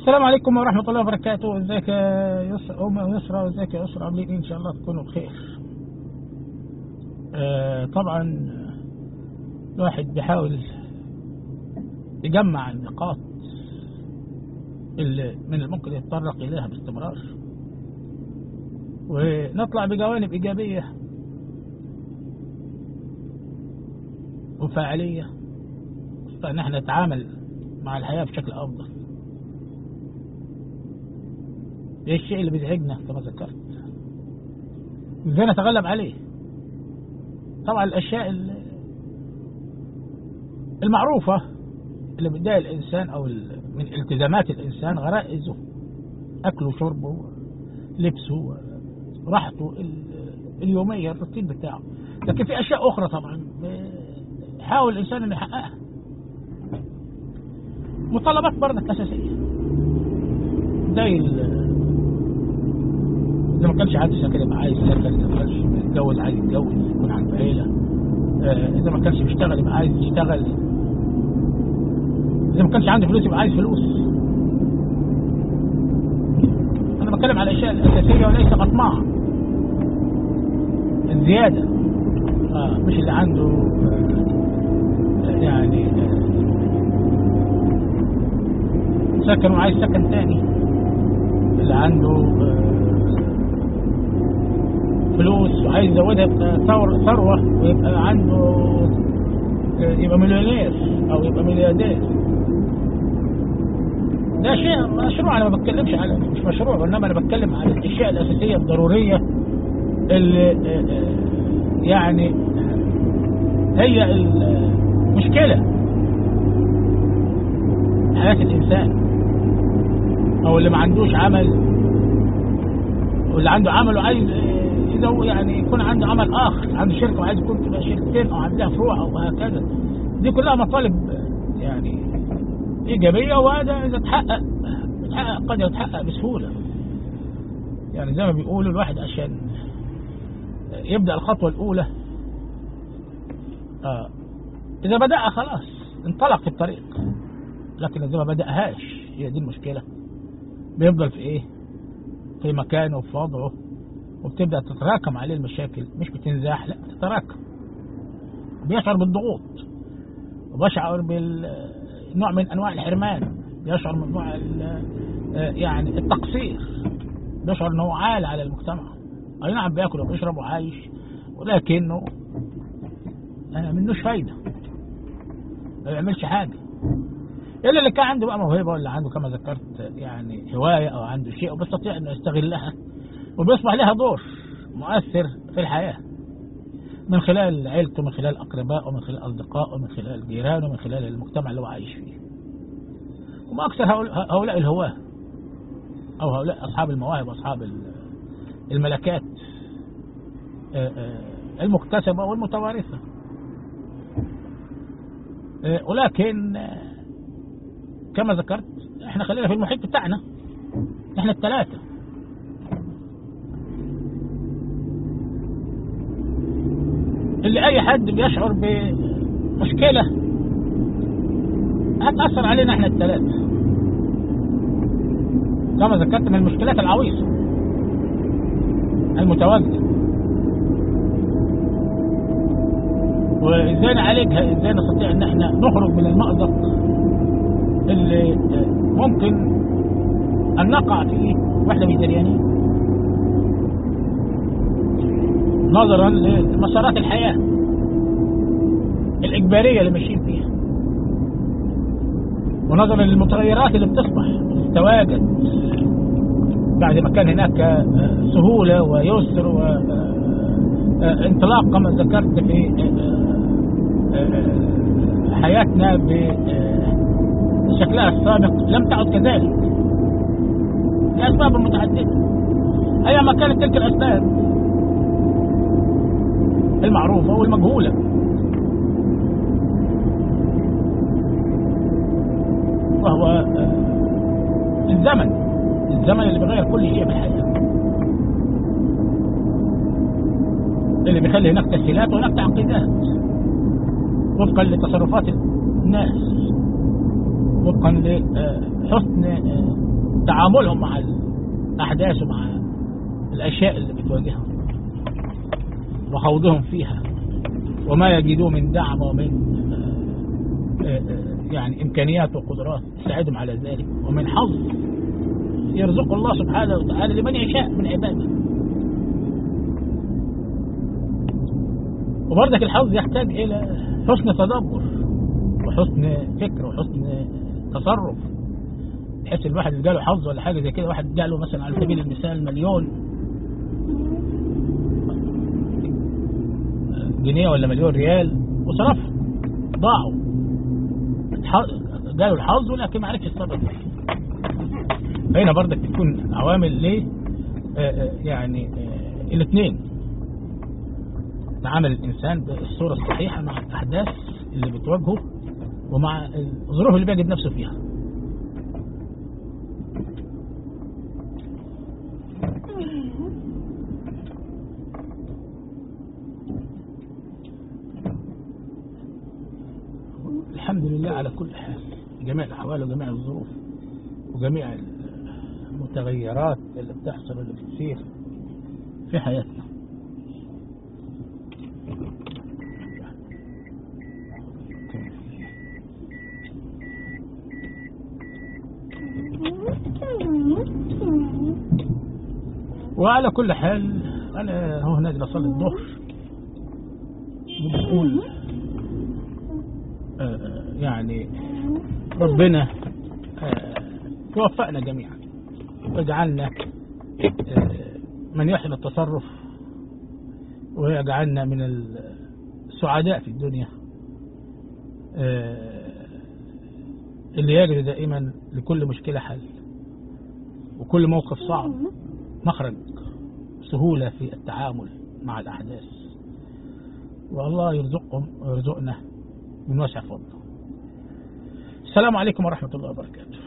السلام عليكم ورحمة الله وبركاته ازيك يا يسرى أم يسرى وازيك يا يسرى عاملين إيه؟ إن شاء الله تكونوا بخير آه طبعا الواحد بيحاول يجمع النقاط اللي من الممكن يتطرق إليها باستمرار ونطلع بجوانب إيجابية وفاعلية فإن احنا نتعامل مع الحياة بشكل أفضل ايه الشيء اللي بيزعجنا كما ذكرت ازاي نتغلب عليه طبعا الاشياء المعروفة اللي بتضايق الانسان او من التزامات الانسان غرائزه اكله شربه لبسه راحته اليومية الروتين بتاعه لكن في اشياء اخرى طبعا يحاول الانسان انه يحققها مطالبات برضك اساسية زي إذا ما كانش عنده سكن يبقى عايز سكن إذا ما كانش يتجوز عايز يتجوز يكون عنده عيلة آه إذا ما كانش بيشتغل يبقى عايز يشتغل إذا ما كانش عنده فلوس يبقى عايز فلوس أنا بتكلم على الأشياء الأساسية وليس أطماع الزيادة آه مش اللي عنده آه يعني سكن وعايز سكن تاني اللي عنده فلوس وعايز يزودها ثروة ويبقى عنده يبقى مليونير أو يبقى ملياردير ده شيء مشروع أنا ما بتكلمش على مش مشروع وإنما أنا بتكلم على الأشياء الأساسية الضرورية اللي يعني هي المشكلة حياة الإنسان أو اللي ما عندوش عمل واللي عنده عمل وعايز إذا هو يعني يكون عنده عمل آخر عنده شركة وعايز يكون تبقى شركتين أو عندها فروع أو هكذا دي كلها مطالب يعني إيجابية وهذا إذا تحقق تحقق قد يتحقق بسهولة يعني زي ما بيقولوا الواحد عشان يبدأ الخطوة الأولى آه إذا بدأ خلاص انطلق في الطريق لكن إذا ما بدأهاش هي دي المشكلة بيفضل في إيه في مكانه وفي وضعه وبتبدأ تتراكم عليه المشاكل مش بتنزاح لا بتتراكم بيشعر بالضغوط وبيشعر بالنوع من أنواع الحرمان بيشعر من نوع يعني التقصير بيشعر أنه عال على المجتمع أي نعم بياكل وبيشرب وعايش ولكنه منوش فايدة ما بيعملش حاجة إلا اللي كان عنده بقى موهبة ولا عنده كما ذكرت يعني هواية أو عنده شيء وبيستطيع أنه يستغلها وبيصبح لها دور مؤثر في الحياة من خلال عيلته من خلال أقربائه من خلال أصدقائه من خلال جيرانه من خلال المجتمع اللي هو عايش فيه وما أكثر هؤلاء الهواة أو هؤلاء أصحاب المواهب وأصحاب الملكات المكتسبة والمتوارثة ولكن كما ذكرت احنا خلينا في المحيط بتاعنا احنا الثلاثة اللي اي حد بيشعر بمشكلة هتأثر علينا احنا الثلاثة كما ذكرت من المشكلات العويصة المتواجدة وازاي نعالجها ازاي نستطيع ان احنا نخرج من المأزق اللي ممكن ان نقع فيه واحنا ميزانيين نظرا لمسارات الحياة الإجبارية اللي ماشيين فيها ونظرا للمتغيرات اللي بتصبح وتتواجد بعد ما كان هناك سهولة ويسر وانطلاق كما ذكرت في حياتنا بشكلها السابق لم تعد كذلك لأسباب متعددة أيما كانت تلك الأسباب المعروفة والمجهولة وهو الزمن الزمن اللي بيغير كل شيء في الحياة اللي بيخلي هناك تسهيلات وهناك تعقيدات وفقا لتصرفات الناس وفقا لحسن تعاملهم مع الأحداث ومع الأشياء اللي بتواجههم وخوضهم فيها وما يجدون من دعم ومن يعني إمكانيات وقدرات تساعدهم على ذلك ومن حظ يرزق الله سبحانه وتعالى لمن يشاء من عباده وبرضك الحظ يحتاج إلى حسن تدبر وحسن فكر وحسن تصرف بحيث الواحد جاله حظ ولا حاجة زي كده واحد جاله مثلا على سبيل المثال مليون جنيه ولا مليون ريال وصرفهم ضاعوا جاله الحظ ولكن ما عرفش يتصرف هنا برضك تكون عوامل ليه يعني الاثنين تعامل الإنسان بالصورة الصحيحة مع الأحداث اللي بتواجهه ومع الظروف اللي بيجد نفسه فيها الحمد لله على كل حال جميع الأحوال وجميع الظروف وجميع المتغيرات اللي بتحصل واللي بتصير في حياتنا وعلى كل حال أنا هو نازل أصلي الظهر وبقول يعني ربنا يوفقنا جميعا ويجعلنا من يحسن التصرف ويجعلنا من السعداء في الدنيا اللي يجد دائما لكل مشكلة حل وكل موقف صعب مخرج سهولة في التعامل مع الأحداث والله يرزقهم ويرزقنا من واسع فضله السلام عليكم ورحمة الله وبركاته